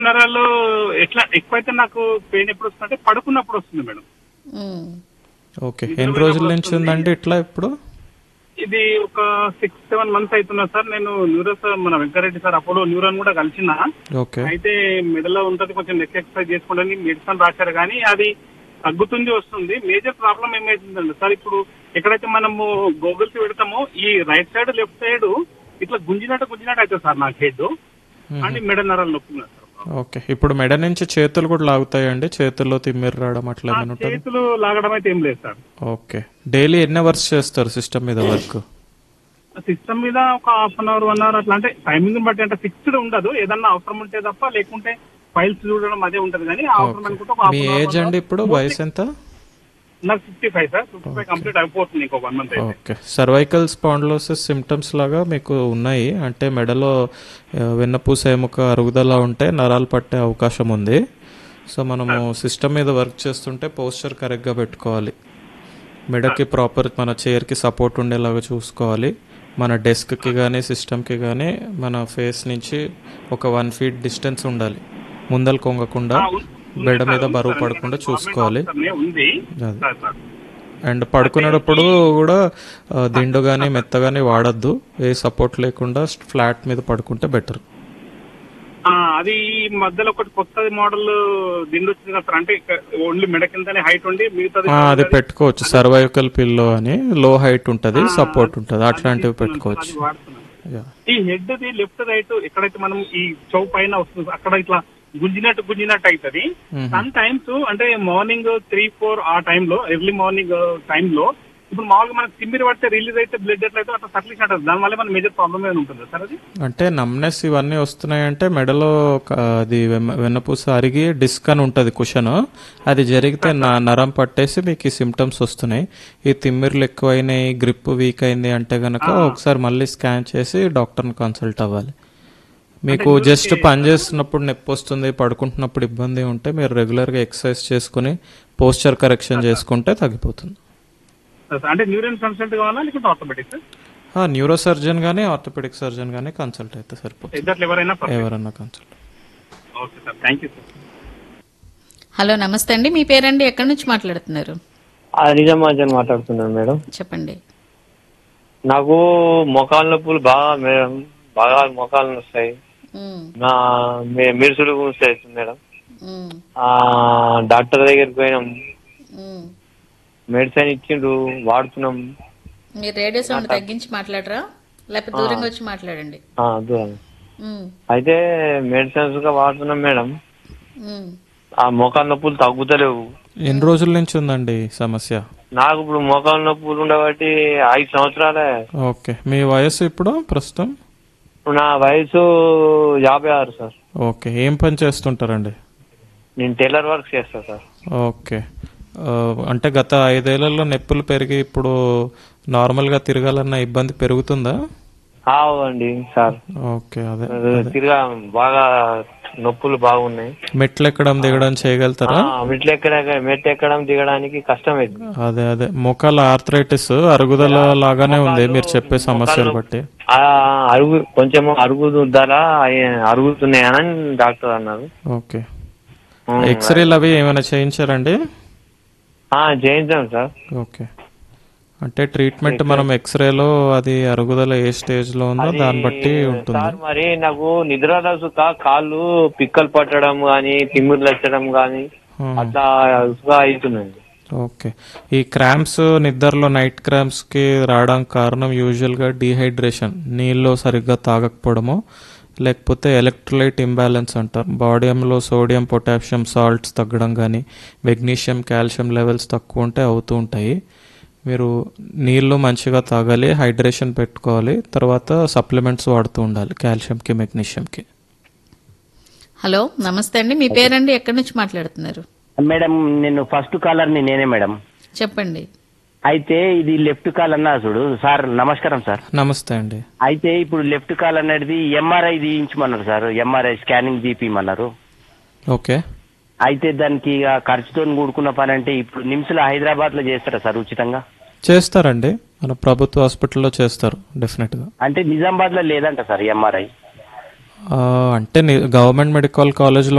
నరాలు ఎట్లా ఎక్కువైతే నాకు పెయిన్ ఎప్పుడు వస్తుందంటే పడుకున్నప్పుడు వస్తుంది మేడం ఉమ్. ఓకే ఎన్ని రోజుల నుంచి ఉందండి ఇట్లా ఇప్పుడు ఇది ఒక సిక్స్ సెవెన్ మంత్స్ అవుతున్నా సార్ నేను న్యూరో సార్ మన వెంకరెడ్డి సార్ అపోలో న్యూరాన్ కూడా కలిసిన ఓకే అయితే మెడలో ఉంటది కొంచెం నెక్ ఎక్సర్సైజ్ చేసుకోవడానికి మెడిసిన్ రాశారు కానీ అది తగ్గుతుంది వస్తుంది మేజర్ ప్రాబ్లం ఏమైతుందండి సార్ ఇప్పుడు ఎక్కడైతే మనము గోగుల్స్ పెడతామో ఈ రైట్ సైడ్ లెఫ్ట్ సైడ్ ఇట్లా గుంజినట్టు గుంజినట్టు అవుతుంది సార్ నాకు హెడ్ అండ్ మెడ నరాలు నొప్పి ఉన్నది సార్ ఓకే ఇప్పుడు మెడ నుంచి చేతులు కూడా లాగుతాయండి చేతుల్లో తిమ్మిరి రావడం అట్లా ఆ ఏమైనా ఉంటుంది చేతులు లాగడం అయితే ఏం లేదు సార్ ఓకే డైలీ ఎన్ని అవర్స్ చేస్తారు సిస్టమ్ మీద వర్క్ సిస్టమ్ మీద ఒక half an hour one hour అట్లా అంటే టైమింగ్ బట్టి అంటే ఫిక్స్డ్ ఉండదు ఏదన్నా అవసరం ఉంటే తప్ప లేకుంటే ఫైల్స్ చూడడం అదే ఉంటది కానీ ఆ అవసరం అనుకుంటే ఒక half మీ an hour, ఏజ్ one అండి hour. ఇప్పుడు వయసు ఎంత నాకు fifty five sir fifty five complete అయిపోతుంది ఇంకో వన్ మంత్ అయితే ఓకే సర్వైకల్ స్పాండ్లోసిస్ సిమ్టమ్స్ లాగా మీకు ఉన్నాయి అంటే మెడలో ఆ, వెన్నపూస ఎముక అరుగుదల ఉంటే నరాలు పట్టే అవకాశం ఉంది సో మనము సిస్టమ్ మీద వర్క్ చేస్తుంటే పోస్చర్ కరెక్ట్గా పెట్టుకోవాలి మెడకి ప్రాపర్ మన చైర్కి సపోర్ట్ ఉండేలాగా చూసుకోవాలి మన డెస్క్కి కానీ సిస్టమ్కి కానీ మన ఫేస్ నుంచి ఒక వన్ ఫీట్ డిస్టెన్స్ ఉండాలి ముందలు కొంగకుండా ఆ, ఉం- ఉంది బెడ్ సార్, మీద ఉంది బరువు సార్. పడకుండా ఎందుకంటే చూసుకోవాలి గవర్నమెంట్ ఆఫీసర్నే ఉంది అది. Sir, sir. అండ్ పడుకునేటప్పుడు కూడా ఆ, దిండు కానీ మెత్త కానీ వాడద్దు ఏ సపోర్ట్ లేకుండా ఫ్లాట్ మీద పడుకుంటే బెటర్ ఆ, అది ఈ మధ్యలో ఒకటి కొత్త మోడల్ దిండు వచ్చింది కదా సార్ అంటే ఓన్లీ మెడ కిందనే హైట్ ఉండి మిగతాది అది పెట్టుకోవచ్చు సర్వైకల్ పిల్లో అని లో హైట్ ఉంటుంది సపోర్ట్ ఉంటుంది అట్లాంటివి అది పెట్టుకోవచ్చు వాడుతున్నాను. Yeah. ఈ హెడ్ ది లెఫ్ట్ రైట్ ఎక్కడైతే మనం ఈ చౌ పైన వస్తుంది అక్కడ ఇట్లా గుంజినట్టు గుంజినట్టు అవుతుంది Mhm. సమ్ టైమ్స్ అంటే మార్నింగ్ త్రీ ఫోర్ ఆ టైంలో ఎర్లీ మార్నింగ్ టైంలో ఇప్పుడు మామూలుగా మనకి తిమ్మిరి పడితే రిలీజ్ అయితే బ్లడ్ ఎట్లయితే అట్లా సర్క్యులేషన్ ఉంటుంది దానివల్ల మన మేజర్ ప్రాబ్లమ్ ఏమైనా ఉంటుంది సార్ అది అంటే నమ్నెస్ ఇవన్నీ వస్తున్నాయంటే మెడలో ఒక అది వెన్న- వెన్నపూస అరిగి డిస్క్ అని ఉంటుంది కుషన్ అది జరిగితే నా నరం పట్టేసి మీకు ఈ సిమ్టమ్స్ వస్తున్నాయి ఈ తిమ్మిర్లు ఎక్కువైనాయి గ్రిప్ వీక్ అయింది అంటే గనక ఒకసారి మళ్ళీ స్కాన్ చేసి డాక్టర్ని కన్సల్ట్ అవ్వాలి మీకు జస్ట్ పని చేస్తున్నప్పుడు నొప్పి వస్తుంది పడుకుంటున్నప్పుడు ఇబ్బంది ఉంటే మీరు రెగ్యులర్గా ఎక్సర్సైజ్ చేసుకుని పోస్చర్ కరెక్షన్ చేసుకుంటే తగ్గిపోతుంది అంటే న్యూరియన్ కన్సల్ట్ కావాలా లేకుంటే ఆర్థోపెటిక్ సార్ న్యూరో సర్జన్ కానీ ఆర్థోపెడిక్ సర్జన్ కానీ కన్సల్ట్ అయితే సరిపోతుంది ఇద్దరు ఎవరైనా ఎవరన్నా consult okay sir thank you sir hello నమస్తే అండి మీ పేరండి ఎక్కడి నుంచి మాట్లాడుతున్నారు ఆ నిజామాబాద్ మాట్లాడుతున్నాను మేడం చెప్పండి నాకు మొఖాల నొప్పులు బాగా మేడం బాగా మొఖాలు వస్తాయి ఉమ్, నా మీ- మిరుసులు వస్తాయి మేడం ఉమ్, ఆ డాక్టర్ దగ్గరికి పోయినాం ఉమ్. మెడిసిన్ ఇచ్చిండ్రు వాడుతున్నాం మీరు రేడియో సౌండ్ తగ్గించి మాట్లాడరా లేకపోతే దూరంగా వచ్చి మాట్లాడండి ఆ, దూరం ఉమ్, అయితే మెడిసిన్స్ గా వాడుతున్నాం మేడం ఉమ్. ఆ మోకాల నొప్పులు తగ్గుతలేవు ఎన్ని రోజుల నుంచి ఉందండి ఈ సమస్య నాకు ఇప్పుడు మోకాల నొప్పులు ఉండబట్టి ఐదు సంవత్సరాలే ఓకే మీ వయసు ఇప్పుడు ప్రస్తుతం ఇప్పుడు నా వయసు యాభై ఆరు సార్ ఓకే ఏం పని చేస్తుంటారండి నేను టైలర్ వర్క్ చేస్తా సార్ ఓకే ఆ, అంటే గత ఐదేళ్లలో నొప్పులు పెరిగి ఇప్పుడు నార్మల్గా తిరగాలన్న ఇబ్బంది పెరుగుతుందా అండి సార్ ఓకే అదే తిరిగా బాగా నొప్పులు బాగున్నాయి మెట్లు ఎక్కడం దిగడం చేయగలుగుతారా ఆ, మెట్లు ఎక్కడ మెట్లు ఎక్కడం దిగడానికి కష్టమైంది అదే అదే మోకాల ఆర్థరైటిస్ అరుగుదల లాగానే ఉంది మీరు చెప్పే సమస్యలు బట్టి ఆ అరుగు కొంచెం అరుగుద్దారా అరుగుతున్నాయని డాక్టర్ అన్నారు ఓకే ఉమ్, ఎక్స్రేలు అవి ఏమైనా చేయించారండి ఆ, చేయించాం సార్ ఓకే అంటే ట్రీట్మెంట్ మనం ఎక్స్రేలో అది అరుగుదల ఏ స్టేజ్ లో ఉందో దాన్ని బట్టి ఉంటుంది సార్ మరి నాకు నిద్ర రసుక కాళ్ళు పిక్కలు పట్టడం గాని తిమ్మిర్లు వచ్చడం గాని Hmm. అట్లా ఉసుగా అవుతుందండి ఓకే ఈ క్రాంప్స్ నిద్రలో నైట్ క్రాంప్స్ కి రావడానికి కారణం యూజువల్ గా డీహైడ్రేషన్ నీళ్ళు సరిగ్గా తాగకపోవడము లేకపోతే ఎలక్ట్రోలైట్ ఇంబ్యాలెన్స్ అంటారు బాడీలో సోడియం పొటాషియం సాల్ట్స్ తగ్గడం కానీ మెగ్నీషియం కాల్షియం లెవెల్స్ తక్కువ ఉంటే అవుతూ ఉంటాయి మీరు నీళ్ళు మంచిగా తాగాలి హైడ్రేషన్ పెట్టుకోవాలి తర్వాత సప్లిమెంట్స్ వాడుతూ ఉండాలి కాల్షియంకి మెగ్నీషియంకి హలో నమస్తే అండి మీ పేరండి ఎక్కడి నుంచి మాట్లాడుతున్నారు మేడం నేను ఫస్ట్ కాలర్ని నేనే మేడం చెప్పండి అయితే ఇది లెఫ్ట్ కాల్ అన్నా చూడు సార్ నమస్కారం సార్ నమస్తే అండి అయితే ఇప్పుడు లెఫ్ట్ కాల్ అనేది ఎంఆర్ఐ తీయించమన్నారు సార్ ఎంఆర్ఐ స్కానింగ్ తీపిమన్నారు ఓకే అయితే దానికి ఇక ఖర్చుతో కూడుకున్న పని అంటే ఇప్పుడు నిమ్స్లో హైదరాబాద్ లో చేస్తారా సార్ ఉచితంగా చేస్తారండి మన ప్రభుత్వ హాస్పిటల్లో చేస్తారు డెఫినెట్గా అంటే నిజామాబాద్ లో లేదంట సార్ ఎంఆర్ఐ ఆ, అంటే ని- గవర్నమెంట్ మెడికల్ కాలేజ్లో